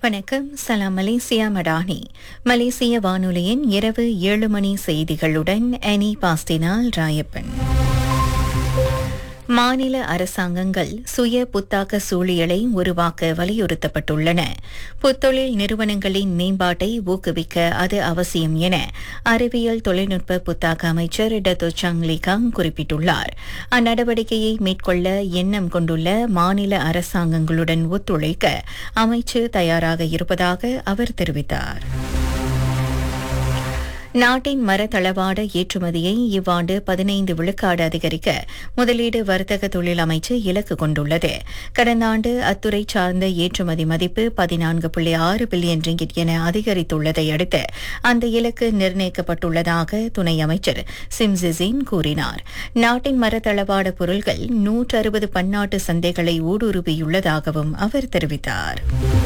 வணக்கம் சலாம் மலேசியா மடானி மலேசிய வானொலியின் இரவு ஏழு மணி செய்திகளுடன் அனி பாஸ்டினால் ராயப்பன் மாநில அரசாங்கங்கள் சுய புத்தாக்க சூழியலை உருவாக்க வலியுறுத்தப்பட்டுள்ளன புத்தொழில் நிறுவனங்களின் மேம்பாட்டை ஊக்குவிக்க அது அவசியம் என அறிவியல் தொழில்நுட்ப புத்தாக்க அமைச்சர் டத்தோ சங் லிகாங் குறிப்பிட்டுள்ளார் அந்நடவடிக்கையை மேற்கொள்ள எண்ணம் கொண்டுள்ள மாநில அரசாங்கங்களுடன் ஒத்துழைக்க அமைச்சு தயாராக இருப்பதாக அவர் தெரிவித்தார் நாட்டின் மரத்தளவாட ஏற்றுமதியை இவ்வாண்டு பதினைந்து விழுக்காடு அதிகரிக்க முதலீடு வர்த்தக தொழில் அமைச்சு இலக்கு கொண்டுள்ளது கடந்த ஆண்டு அத்துறை சார்ந்த ஏற்றுமதி மதிப்பு பதினான்கு புள்ளி ஆறு பில்லியன் ரிங்கிட் என அதிகரித்துள்ளதை அடுத்து அந்த இலக்கு நிர்ணயிக்கப்பட்டுள்ளதாக துணை அமைச்சர் சிம்சிசின் கூறினார் நாட்டின் மரத்தளவாட பொருட்கள் நூற்று அறுபது பன்னாட்டு சந்தைகளை ஊடுருவியுள்ளதாகவும் அவர் தெரிவித்தார்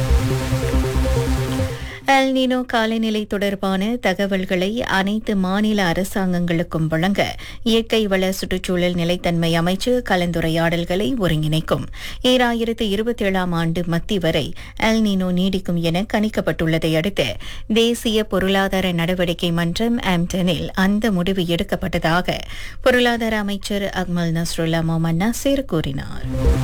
எல் நீனோ காலநிலை தொடர்பான தகவல்களை அனைத்து மாநில அரசாங்கங்களுக்கும் வழங்க இயற்கை வள சுற்றுச்சூழல் நிலைத்தன்மை அமைச்சு கலந்துரையாடல்களை ஒருங்கிணைக்கும் ஈராயிரத்து இருபத்தி ஏழாம் ஆண்டு மத்தி வரை எல் நீனோ நீடிக்கும் என கணிக்கப்பட்டுள்ளதை அடுத்து தேசிய பொருளாதார நடவடிக்கை மன்றம் ஆம்டனில் அந்த முடிவு எடுக்கப்பட்டதாக பொருளாதார அமைச்சர் அக்மல் நஸ்ருல்லா மொமன் நசீர் கூறினார்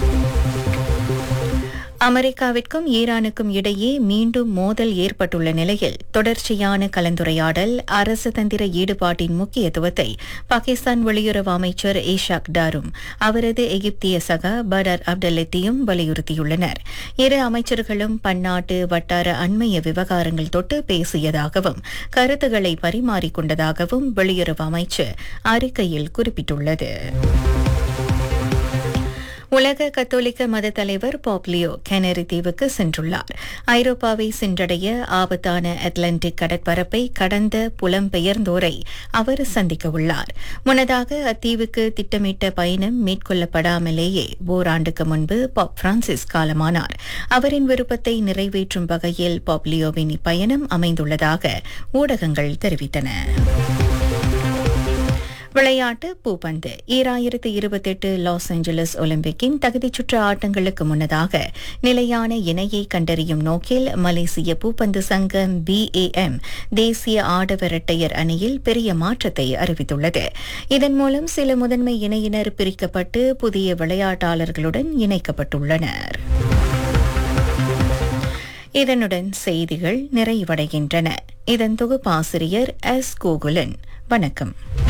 அமெரிக்காவிற்கும் ஈரானுக்கும் இடையே மீண்டும் மோதல் ஏற்பட்டுள்ள நிலையில் தொடர்ச்சியான கலந்துரையாடல் அரசு தந்திர ஈடுபாட்டின் முக்கியத்துவத்தை பாகிஸ்தான் வெளியுறவு அமைச்சர் ஏஷாக் டாரும் அவரது எகிப்திய சகா படர் அப்டல்லெத்தியும் வலியுறுத்தியுள்ளனர் இரு அமைச்சர்களும் பன்னாட்டு வட்டார அண்மைய விவகாரங்கள் தொட்டு பேசியதாகவும் கருத்துக்களை பரிமாறிக்கொண்டதாகவும் வெளியுறவு அமைச்சு அறிக்கையில் குறிப்பிட்டுள்ளது உலக கத்தோலிக்க மத தலைவர் பாப்லியோ கெனரி தீவுக்கு சென்றுள்ளார் ஐரோப்பாவை சென்றடைய ஆபத்தான அட்லாண்டிக் கடற்பரப்பை கடந்த புலம்பெயர்ந்தோரை அவர் சந்திக்க உள்ளார் முன்னதாக அத்தீவுக்கு திட்டமிட்ட பயணம் மேற்கொள்ளப்படாமலேயே ஓராண்டுக்கு முன்பு பாப் பிரான்சிஸ் காலமானார் அவரின் விருப்பத்தை நிறைவேற்றும் வகையில் பாப்லியோவின் இப்பயணம் அமைந்துள்ளதாக ஊடகங்கள் தெரிவித்தன விளையாட்டு பூப்பந்து ஈராயிரத்து இருபத்தெட்டு லாஸ் ஏஞ்சலஸ் ஒலிம்பிக்கின் தகுதிச் சுற்று ஆட்டங்களுக்கு முன்னதாக நிலையான இணையை கண்டறியும் நோக்கில் மலேசிய பூப்பந்து சங்கம் பிஏஎம் தேசிய ஆடவர் இரட்டையர் அணியில் பெரிய மாற்றத்தை அறிவித்துள்ளது இதன் மூலம் சில முதன்மை இணையினர் பிரிக்கப்பட்டு புதிய விளையாட்டாளர்களுடன் இணைக்கப்பட்டுள்ளனர் இதனுடன் செய்திகள் நிறைவடைகின்றன இதன் தொகுப்பாசிரியர் எஸ் கோகுலன் வணக்கம்